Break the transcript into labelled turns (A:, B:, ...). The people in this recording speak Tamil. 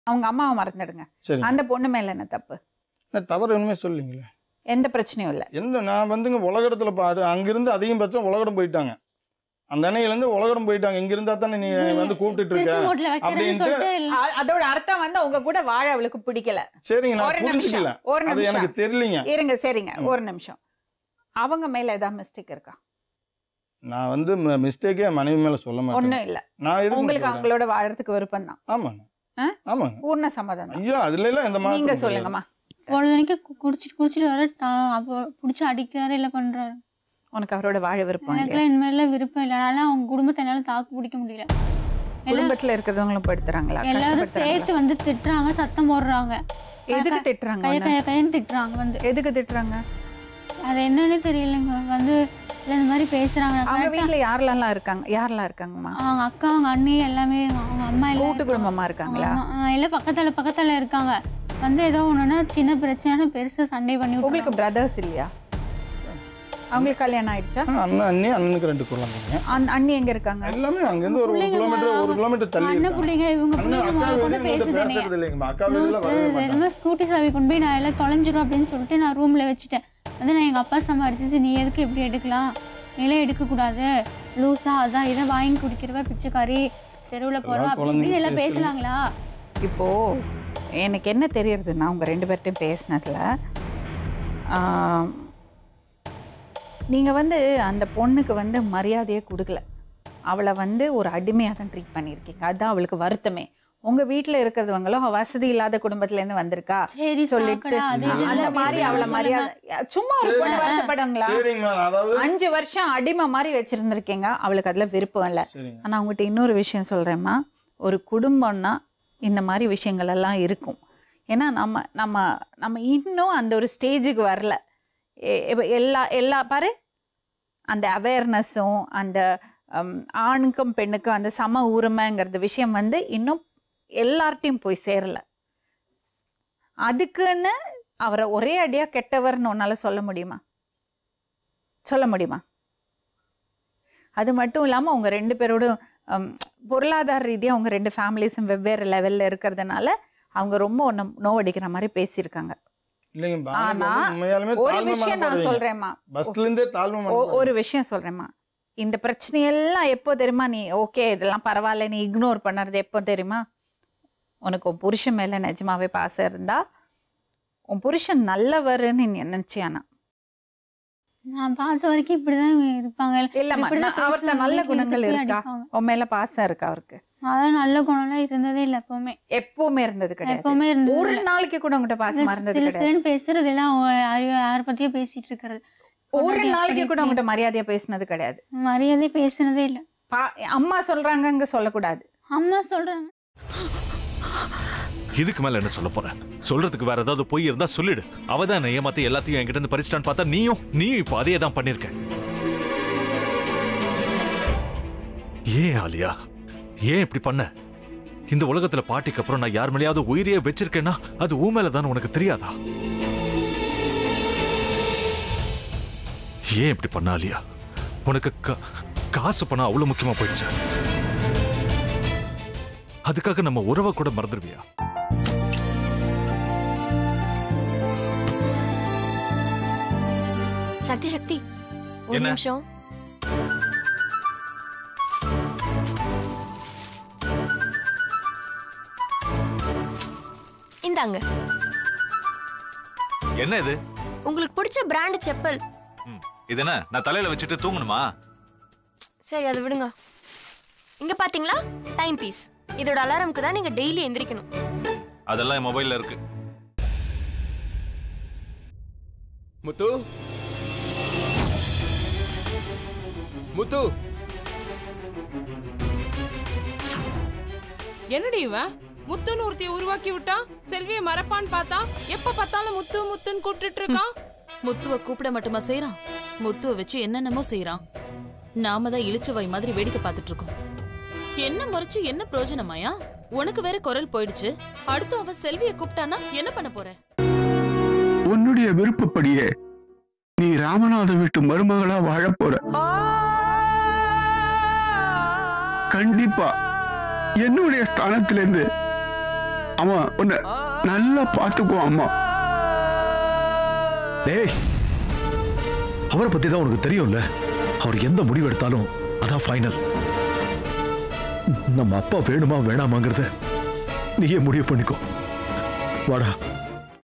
A: அவங்க அம்மாவை மறந்துடுங்க
B: சரி
A: அந்த பொண்ணு மேல என்ன தப்பு
B: நான் தவறு ஒன்றுமே சொல்லிங்களே
A: எந்த பிரச்சனையும் இல்ல
B: எந்த நான் வந்துங்க உலகடத்தில் பாடு அங்கிருந்து அதிகபட்சம் உலகடம் போயிட்டாங்க அந்த அன்னையிலேருந்து உலகடம் போயிட்டாங்க இங்க இருந்தா தானே நீ வந்து கூப்பிட்டுட்டு இருக்க
C: திருச்சி ரோட்ல வைக்கிறேன்னு
B: அப்படின்ட்டு-
C: சொல்லிட்டு இல்ல.
A: அ- அதோட அர்த்தம் வந்து உங்க கூட வாழ அவளுக்கு பிடிக்கல
B: சரிங்க
A: ஒரு
B: நான்
A: நிமிஷம்
B: புரிஞ்சுக்கல
A: ஒரு
B: அது எனக்கு
A: நிமிஷம்
B: தெரியலீங்க
A: இருங்க சரிங்க
B: ம்.
A: ஒரு நிமிஷம் அவங்க மேல ஏதாவது மிஸ்டேக் இருக்கா
B: நான் வந்து மிஸ்டேக்கே மனைவி மேல சொல்ல மாட்டேன்
A: ஒண்ணும் இல்ல
B: நான் எதுக்கு
A: உங்களுக்கு
B: சொல்றேன்?
A: அவங்களோட வாழறதுக்கு விருப்பம் தான்
B: ஆமாங்க
A: ஆ?
B: ஆமாங்க
A: பூர்ண சம்மதம் தான்
B: ஐயோ அதுல எல்லாம் எந்த
A: நீங்க
B: மாதிரி
A: சொல்லுங்கம்மா
C: பொழுதுனைக்கு கு- குடிச்சிட்டு குடிச்சிட்டு வர தா- அப்போ புடிச்சு அடிக்கிறாரு இல்ல பண்றாரு
A: உனக்கு அவரோட வாழ விருப்பம் இல்லையா
C: எனக்குலாம் இனிமேல விருப்பம் இல்லை அதனால அவங்க குடும்பத்தை என்னால தாக்கு பிடிக்க முடியல எல்லா-
A: குடும்பத்துல இருக்கிறவங்களும் படுத்துறாங்களா
C: எல்லாரும்
A: கஷ்டப்படுத்துறாங்களா?
C: சேர்த்து வந்து திட்டுறாங்க சத்தம் போடுறாங்க
A: எதுக்கு திட்டுறாங்க
C: கைய
A: உன்னை?
C: கைய கையன்னு திட்டுறாங்க வந்து
A: எதுக்கு திட்டுறாங்க
C: அது என்னன்னு தெரியலங்க வந்து இல்ல இந்த மாதிரி பேசுறாங்க நான்
A: அவங்க
C: correct ஆ-
A: வீட்ல யாரெல்லாம் இருக்காங்க யாரெல்லாம் இருக்காங்கம்மா
C: அவங்க அக்கா அவங்க அண்ணி எல்லாமே அவங்க அம்மா எல்லாம்
A: கூட்டு குடும்பமா இருக்காங்களா
C: ஆமா, ஆ, எல்லாம் பக்கத்துல பக்கத்துல இருக்காங்க வந்து ஏதோ ஒண்ணுன்னா சின்ன பிரச்சனை பெருசா சண்டை பண்ணி
A: உங்களுக்கு
C: விட்டுறாங்க.
A: பிரதர்ஸ் இல்லையா அவங்களுக்கு கல்யாணம் ஆயிடுச்சா
B: அண்ணன் அண்ணி அண்ணனுக்கு ரெண்டு குழந்தைங்க
A: அந்த அண்ணி எங்க இருக்காங்க
B: எல்லாமே அங்கிருந்து ஒரு ஒரு
C: பிள்ளைங்க
B: கிலோமீட்டர் ஒரு
C: அவங்க-
B: கிலோமீட்டர் தள்ளி
C: அண்ணன்
B: இருக்காங்க.
C: பிள்ளைங்க இவங்க
B: அண்ணன்
C: பிள்ளைங்க
B: அக்கா
C: முதல்ல
B: வீடு
C: கொண்டு
B: எங்கள்கிட்ட
C: பேசுதானே
B: பேசுறது இல்லைங்கம்மா அக்கா வீடுல வரவே மாட்டாங்க
C: என்னமோ ஸ்கூட்டி சாவி கொண்டு போய் நான் எல்லாம் தொலைஞ்சிரும் அப்படின்னு சொல்லிட்டு நான் ரூம்ல வச்சுட்டேன் வந்து நான் எங்க அப்பா சம்பாரிச்சது நீ எதுக்கு இப்படி எடுக்கலாம் நீலே எடுக்க கூடாது லூசா அதான் இதை வாங்கி குடிக்கிறவ பிச்சைக்காரி தெருவுல போறவா
B: எல்லாம்
C: அப்படி இப்படின்னு எல்லாம்
B: குழந்தைங்க
C: பேசலாங்களா
A: இப்போ எனக்கு என்ன தெரியறதுன்னா உங்க ரெண்டு பேர்ட்டையும் பேசினதுல ஆம், நீங்க வந்து அந்த பொண்ணுக்கு வந்து மரியாதையே கொடுக்கல அவளை வந்து ஒரு அடிமையாக தான் ட்ரீட் பண்ணியிருக்கீங்க அதுதான் அவளுக்கு வருத்தமே உங்க வீட்ல இருக்கிறவங்களும் வசதி இல்லாத குடும்பத்துல இருந்து வந்திருக்கா
C: சரி
A: சொல்லிட்டு
C: சாக்கடா, அது
B: அந்த
C: இதுன்னு
A: அந்த
C: பேசுறாங்க,
A: மாதிரி அவளை
C: சொல்லுங்க.
A: மரியாதை சும்மா ஒரு பொண்ணு
B: சரி.
A: வருத்தப்படுங்களா
B: சரிங்கம்மா அதாவது
A: அஞ்சு வருஷம் அடிமை மாதிரி வச்சிருந்திருக்கீங்க அவளுக்கு அதுல விருப்பம் இல்லை
B: சரிங்க
A: ஆனால் அவங்ககிட்ட இன்னொரு விஷயம் சொல்கிறேம்மா ஒரு குடும்பம்னா இந்த மாதிரி விஷயங்கள் எல்லாம் இருக்கும் ஏன்னா நம்ம நம்ம நம்ம இன்னும் அந்த ஒரு ஸ்டேஜுக்கு வரல எ- இப்ப எல்லா எல்லா பாரு அந்த அவேர்னஸும் அந்த ஹம், ஆணுக்கும் பெண்ணுக்கும் அந்த சம உரிமைங்கிறது விஷயம் வந்து இன்னும் எல்லார்ட்டையும் போய் சேரல அதுக்குன்னு அவரை ஒரே அடியா கெட்டவர்னு உன்னால சொல்ல முடியுமா சொல்ல முடியுமா அது மட்டும் இல்லாமல் உங்க ரெண்டு பேரோட ஹம், பொருளாதார ரீதியாக அவங்க ரெண்டு ஃபேமிலிஸும் வெவ்வேறு லெவலில் இருக்கிறதுனால அவங்க ரொம்ப ஒன்று நோவடிக்கிற மாதிரி பேசியிருக்காங்க
B: இல்லைங்க
A: ஆனா,
B: உண்மையாலுமே
A: ஒரு
B: தாழ்மை
A: விஷயம் நான்
B: மனப்பாடுங்க.
A: சொல்கிறேம்மா
B: பஸ்ல இருந்தே தாழ்மை
A: ஒ-
B: மனப்பாடு.
A: ஒரு விஷயம் சொல்கிறேம்மா இந்த பிரச்சனையெல்லாம் எப்போ தெரியுமா நீ ஓகே இதெல்லாம் பரவாயில்ல நீ இக்னோர் பண்ணுறது எப்போ தெரியுமா உனக்கு உன் புருஷன் மேலே நிஜமாவே பாசம் இருந்தா உன் புருஷன் நல்லவருன்னு நீ நினச்சியானா
C: நான் பார்த்த வரைக்கும் இப்படிதான் இவங்க இருப்பாங்க
A: இல்லைம்மா
C: இப்படிதான்
A: நான் அவர்கிட்ட
C: பேசுவாங்க,
A: நல்ல
C: வீட்டுல
A: குணங்கள்
C: திட்டி
A: இருக்கா
C: அடிப்பாங்க.
A: உன் மேலே பாசம் இருக்கா அவருக்கு
C: அதான் நல்ல குணம்லாம் இருந்ததே இல்ல எப்பவுமே
A: எப்பவுமே இருந்தது கிடையாது
C: எப்பவுமே இருந்தது
A: ஒரு
C: இல்ல.
A: நாளைக்கு கூட உங்ககிட்ட பாசமா இருந்தது
C: சில
A: கிடையாது
C: சிலன்னு பேசுறது எல்லாம் அவங்க யாரையோ யார பத்தியோ பேசிட்டு இருக்கிறது
A: ஒரு
C: பொண்டாட்டி
A: நாளைக்கு
C: அப்படி
A: கூட உங்ககிட்ட மரியாதையா பேசினது கிடையாது
C: மரியாதை பேசுனதே இல்ல
A: பா- அம்மா சொல்றாங்கங்க சொல்லக்கூடாது
C: அம்மா சொல்றாங்க
D: இதுக்கு மேல என்ன சொல்ல போற சொல்றதுக்கு வேற ஏதாவது பொய் இருந்தா சொல்லிடு அவ தான் என்னை ஏமாத்தி எல்லாத்தையும் என்கிட்ட இருந்து பறிச்சிட்டான்னு பார்த்தா நீயும் நீயும் இப்போ அதே தான் பண்ணிருக்க ஏன் ஆலியா ஏன் இப்படி பண்ண இந்த உலகத்துல பாட்டிக்கு அப்புறம் நான் யார் மேலேயாவது உயிரையே வச்சிருக்கேன்னா அது ஊ மேல தான் உனக்கு தெரியாதா ஏன் இப்படி பண்ண ஆலியா உனக்கு கா- காசு பணம் அவ்வளவு முக்கியமா போயிடுச்சு அதுக்காக நம்ம உறவை கூட மறந்துடுவியா
E: சக்தி சக்தி ஒரு
D: என்ன?
E: நிமிஷம் இந்தாங்க
D: என்ன இது
E: உங்களுக்கு பிடிச்ச பிராண்ட் செப்பல்
D: ம், இது என்ன நான் தலையில வச்சுட்டு தூங்கணுமா
E: சரி அதை விடுங்க இங்க பாத்தீங்களா டைம் பீஸ் இதோட அலாரம்க்கு தான் நீங்க டெய்லி எந்திரிக்கணும்
D: அதெல்லாம் என் மொபைல்ல இருக்கு
F: முத்து முத்து
G: என்னடி இவன் முத்துன்னு ஒருத்திய உருவாக்கி விட்டான் செல்விய மறப்பான்னு பார்த்தா எப்ப பார்த்தாலும் முத்து முத்துன்னு கூப்பிட்டுட்டு இருக்கான்
H: முத்துவ கூப்பிட மட்டுமா செய்றான் முத்துவ வச்சு என்னென்னமோ செய்றான் நாம தான் இளிச்சவாய் மாதிரி வேடிக்கை பார்த்துட்டு இருக்கோம் என்ன முறைச்சு என்ன பிரயோஜனமாயா உனக்கு வேற குரல் போயிடுச்சு அடுத்து அவ செல்விய கூப்பிட்டானா என்ன பண்ண போற
I: உன்னுடைய விருப்பப்படியே நீ ராமநாத வீட்டு மருமகளா வாழப் போற கண்டிப்பா என்னுடைய ஸ்தானத்திலிருந்து அவன் உன்னை நல்லா பார்த்துக்குவான் அம்மா
J: டேய் அவரை பத்தி தான் உனக்கு தெரியும்ல அவர் எந்த முடிவு எடுத்தாலும் அதான் ஃபைனல் நம்ம அப்பா வேணுமா வேணாமாங்கிறத நீயே முடிவு பண்ணிக்கோ வாடா